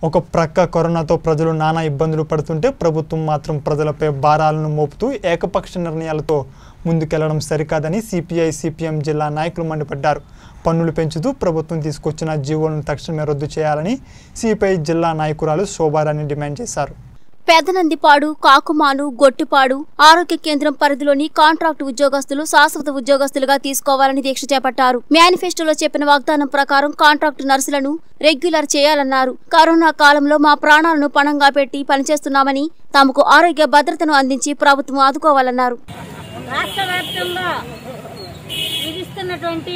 ఒక ప్రక్క కరోనాతో ప్రజలు నానా ఇబ్బందులు పడుతుంటే ప్రభుత్వం మాత్రం ప్రజలపై భారాలను మోపుతూ ఏకపక్ష నిర్ణయాలతో ముందుకెళ్లడం సరికాదని సిపిఐ సిపిఎం జిల్లా నాయకులు మండిపడ్డారు పన్నులు పెంచుతూ ప్రభుత్వం తీసుకొచ్చిన జీవోలను తక్షణమే రద్దు చేయాలని సిపిఐ జిల్లా నాయకురాలు శోభారాణి డిమాండ్ చేశారు పెదనందిపాడు కాకుమాను గొట్టిపాడు ఆరోగ్య కేంద్రం పరిధిలోని కాంట్రాక్టు ఉద్యోగస్తులు శాశ్వత ఉద్యోగస్తులుగా తీసుకోవాలని దీక్ష చేపట్టారు మేనిఫెస్టోలో చెప్పిన వాగ్దానం ప్రకారం కాంట్రాక్టు నర్సులను రెగ్యులర్ చేయాలన్నారు కరోనా కాలంలో మా ప్రాణాలను పణంగా పెట్టి పనిచేస్తున్నామని తమకు ఆరోగ్య భద్రతను అందించి ప్రభుత్వం ఆదుకోవాలన్నారు రాష్ట్ర వ్యాప్తంగా విధిస్తున్నటువంటి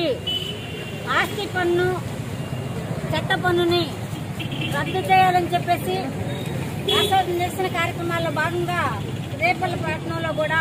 ఆస్తి పన్ను చెత్త పన్నుని రద్దు చేయాలని చెప్పేసి రాష్ట్ర నిరసన కార్యక్రమాల్లో భాగంగా రేపల్లపట్నంలో కూడా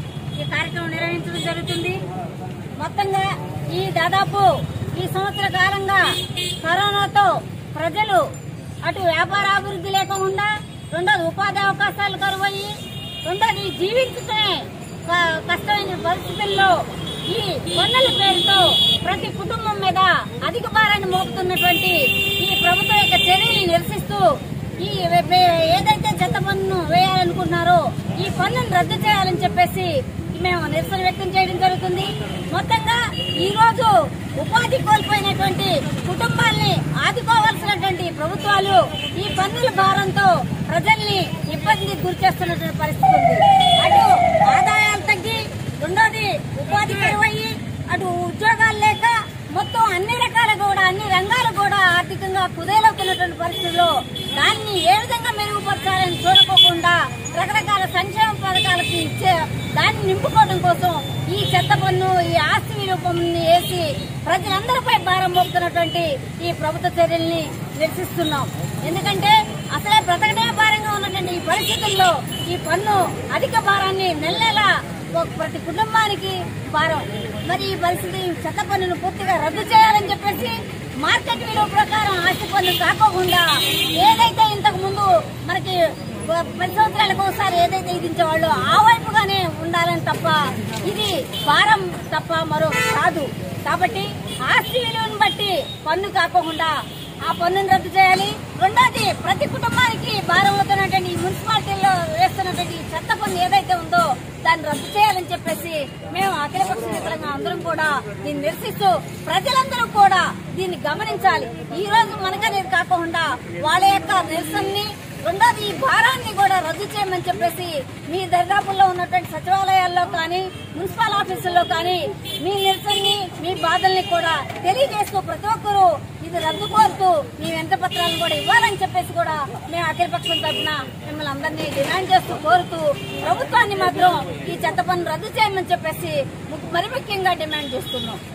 ఈ కార్యక్రమం నిర్వహించడం జరుగుతుంది మొత్తంగా ఈ దాదాపు ఈ సంవత్సర కాలంగా కరోనాతో ప్రజలు అటు వ్యాపార అభివృద్ధి లేకుండా రెండోది ఉపాధి అవకాశాలు కరువయ్యి రెండోది జీవించటమే క- కష్టమైన పరిస్థితుల్లో ఈ పన్నుల పేరుతో ప్రతి కుటుంబం మీద అధిక భారాన్ని మోపుతున్నటువంటి ఈ ప్రభుత్వం యొక్క చర్యల్ని నిరసిస్తూ ఈ వే- వే- ఏదైతే చెత్త పన్ను వేయాలనుకున్నారో ఈ పన్నును రద్దు చేయాలని చెప్పేసి మేము నిరసన వ్యక్తం చేయడం జరుగుతుంది మొత్తంగా ఈ రోజు ఉపాధి కోల్పోయినటువంటి కుటుంబాల్ని ఆదుకోవాల్సినటువంటి ప్రభుత్వాలు ఈ పన్నుల భారంతో ప్రజల్ని ఇబ్బందికి గురి చేస్తున్నటువంటి పరిస్థితి ఉంది అటు ఆదాయాలు తగ్గి రెండోది ఉపాధి కరువయ్యి అటు ఉద్యోగాలు లేక మొత్తం అన్ని రకాల కూడా అన్ని రంగాలు కూడా ఆర్థికంగా కుదేలవుతున్నటువంటి పరిస్థితుల్లో దాన్ని ఏ విధంగా మెరుగుపరచాలని చూడకోకుండా రకరకాల సంక్షేమ పథకాలకి ఇచ్చే దాన్ని నింపుకోవడం కోసం ఈ చెత్త పన్ను ఈ ఆస్తి విలువ పన్నుని వేసి ప్రజలందరిపై భారం మోపుతున్నటువంటి ఈ ప్రభుత్వ చర్యల్ని నిరసిస్తున్నాం ఎందుకంటే అసలే బ్రతకడే భారంగా ఉన్నటువంటి ఈ పరిస్థితుల్లో ఈ పన్ను అధిక భారాన్ని నెల నెలా ఒక ప్రతి కుటుంబానికి భారం మరి ఈ పరిస్థితి ఈ చెత్త పన్నును పూర్తిగా రద్దు చేయాలని చెప్పేసి మార్కెట్ విలువ ప్రకారం ఆస్తి పన్ను కాకోకుండా ఏదైతే ఇంతకు ముందు మనకి ప- పది సంవత్సరాలకు ఒకసారి ఏదైతే విధించేవాళ్ళు ఆ వైపుగానే ఉండాలని తప్ప ఇది భారం తప్ప మరో కాదు కాబట్టి ఆస్తి విలువను బట్టి పన్ను కాకోకుండా ఆ పన్నును రద్దు చేయాలి రెండోది ప్రతి కుటుంబానికి భారం అవుతున్నటువంటి ఈ మున్సిపాలిటీల్లో వేస్తున్నటువంటి ఈ చెత్త పన్ను ఏదైతే ఉందో దాన్ని రద్దు చేయాలని చెప్పేసి మేము అఖిలపక్ష నేతలుగా అందరం కూడా దీన్ని నిరసిస్తూ ప్రజలందరూ కూడా దీన్ని గమనించాలి ఈ రోజు మనకనేది కాకుండా వాళ్ళ యొక్క నిరసనని రెండోది ఈ భారాన్ని కూడా రద్దు చేయమని చెప్పేసి మీ దరిదాపుల్లో ఉన్నటువంటి సచివాలయాల్లో కానీ మున్సిపల్ ఆఫీసుల్లో కానీ మీ నిరసనని మీ బాధల్ని కూడా తెలియజేస్తూ ప్రతి ఒక్కరూ ఇది రద్దు కోరుతూ మీ వెంట పత్రాలను కూడా ఇవ్వాలని చెప్పేసి కూడా మేము అఖిలపక్షం తరఫున మిమ్మల్ని అందరినీ డిమాండ్ చేస్తూ కోరుతూ ప్రభుత్వాన్ని మాత్రం ఈ చెత్త పన్ను రద్దు చేయమని చెప్పేసి మరి ముఖ్యంగా డిమాండ్ చేస్తున్నాం